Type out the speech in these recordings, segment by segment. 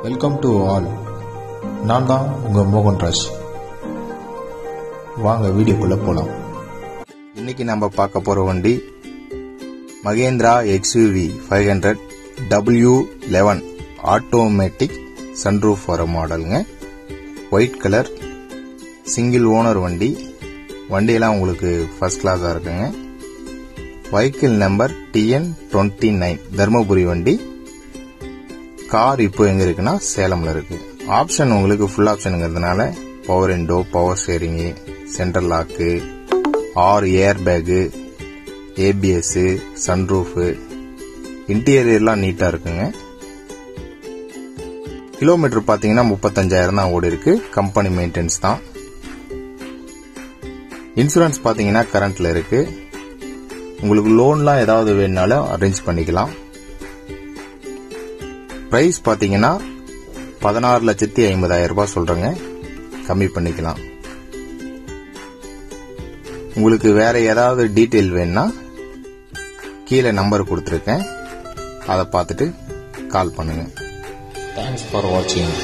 welcome to all நான் தான் உங்கள் மோகன்ராஜ் வாங்க வீடியோக்குள்ளே போகலாம் இன்னைக்கு நம்ம பார்க்க போற வண்டி Mahindra XUV five hundred W eleven automatic sunroof வர மாடலுங்க ஒயிட் கலர் சிங்கிள் ஓனர் வண்டி வண்டியெல்லாம் உங்களுக்கு ஃபர்ஸ்ட் கிளாஸாக இருக்குங்க vehicle number TN twenty nine Dharmapuri வண்டி கார் இப்போ எங்க இருக்குன்னா சேலம்ல இருக்கு ஆப்ஷன் உங்களுக்கு ஃபுல் ஆப்ஷனுங்கிறதுனால power window power steering central lock ஆறு ஏர் பேகு ஏபிஎஸ் சன்ரூஃபு இன்டீரியர்லாம் நீட்டா இருக்குங்க கிலோமீட்டர் பார்த்தீங்கன்னா முப்பத்தஞ்சாயிரம் தான் ஓடி இருக்கு கம்பெனி மெயின்டெனன்ஸ் தான் இன்சூரன்ஸ் பார்த்தீங்கன்னா கரண்ட்ல இருக்கு உங்களுக்கு லோன்லாம் ஏதாவது வேணுனாலும் அரேஞ்ச் பண்ணிக்கலாம் பிரைஸ் பார்த்தீங்கன்னா பதினாறு லட்சத்தி ஐம்பதாயிரம் ரூபாய் சொல்றேங்க கம்மி பண்ணிக்கலாம் உங்களுக்கு வேற ஏதாவது டீட்டெயில் வேணும்னா கீழே நம்பர் கொடுத்துருக்கேன் அதை பார்த்துட்டு கால் பண்ணுங்க தேங்க்ஸ் ஃபார் வாட்சிங்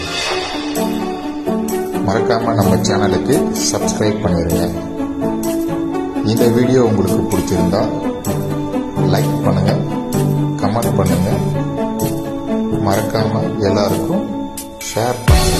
மறக்காம நம்ம சேனலுக்கு சப்ஸ்கிரைப் பண்ணிடுங்க இந்த வீடியோ உங்களுக்கு பிடிச்சிருந்தா லைக் பண்ணுங்க கமெண்ட் பண்ணுங்க மறக்காம எல்லாருக்கும் ஷேர் பண்ணுங்க